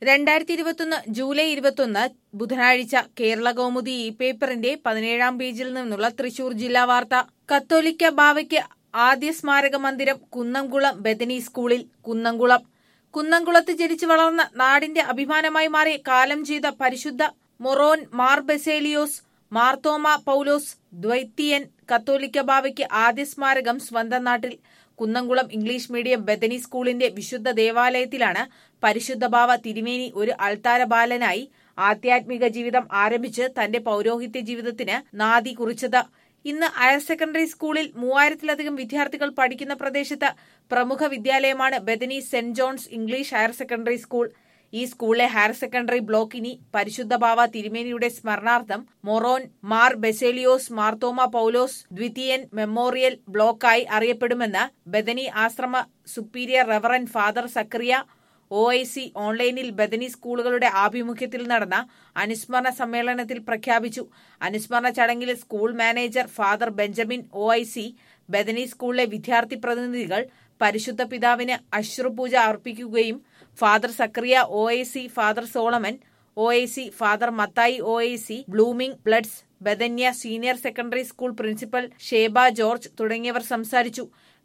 രണ്ടായിരത്തി ഇരുപത്തൊന്ന് ജൂലൈ ഇരുപത്തൊന്ന് ബുധനാഴ്ച കേരള കൗമുദി ഇ പേപ്പറിന്റെ പതിനേഴാം പേജിൽ നിന്നുള്ള തൃശൂർ ജില്ലാ വാർത്ത കത്തോലിക്ക ബാവയ്ക്ക് ആദ്യ സ്മാരക മന്ദിരം കുന്നംകുളം ബദനി സ്കൂളിൽ കുന്നംകുളം കുന്നംകുളത്ത് ജനിച്ചു വളർന്ന നാടിന്റെ അഭിമാനമായി മാറി കാലം ചെയ്ത പരിശുദ്ധ മൊറോൻ മാർ ബെസേലിയോസ് മാർത്തോമ പൌലോസ് ദ്വൈത്തിയൻ കത്തോലിക്ക ബാവയ്ക്ക് ആദ്യ സ്മാരകം സ്വന്തം നാട്ടിൽ കുന്നംകുളം ഇംഗ്ലീഷ് മീഡിയം ബദനി സ്കൂളിന്റെ വിശുദ്ധ ദേവാലയത്തിലാണ് പരിശുദ്ധ ബാവ തിരുമേനി ഒരു അൾത്താര ബാലനായി ആധ്യാത്മിക ജീവിതം ആരംഭിച്ച് തന്റെ പൌരോഹിത്യ ജീവിതത്തിന് നാദി കുറിച്ചത് ഇന്ന് ഹയർ സെക്കൻഡറി സ്കൂളിൽ മൂവായിരത്തിലധികം വിദ്യാർത്ഥികൾ പഠിക്കുന്ന പ്രദേശത്ത് പ്രമുഖ വിദ്യാലയമാണ് Bethany Saint John's English higher secondary school ഈ സ്കൂളിലെ ഹയർ സെക്കൻഡറി ബ്ലോക്ക് ഇനി പരിശുദ്ധ ബാവ തിരുമേനിയുടെ സ്മരണാർത്ഥം മൊറോൻ മാർ ബെസേലിയോസ് മാർത്തോമ പൌലോസ് ദ്വിതീയൻ മെമ്മോറിയൽ ബ്ലോക്കായി അറിയപ്പെടുമെന്ന് ബദനി ആശ്രമ superior reverend father Sakriya O I C ഓൺലൈനിൽ ബദനി സ്കൂളുകളുടെ ആഭിമുഖ്യത്തിൽ നടന്ന അനുസ്മരണ സമ്മേളനത്തിൽ പ്രഖ്യാപിച്ചു അനുസ്മരണ ചടങ്ങിൽ school manager father Benjamin O I C Bethany സ്കൂളിലെ വിദ്യാർത്ഥി പ്രതിനിധികൾ പരിശുദ്ധ പിതാവിന് അശ്രുപൂജ അർപ്പിക്കുകയും father Sakriya O I C father Solomon O I C father Mathai O I C blooming buds Bethany senior secondary school principal Sheba George തുടങ്ങിയവർ സംസാരിച്ചു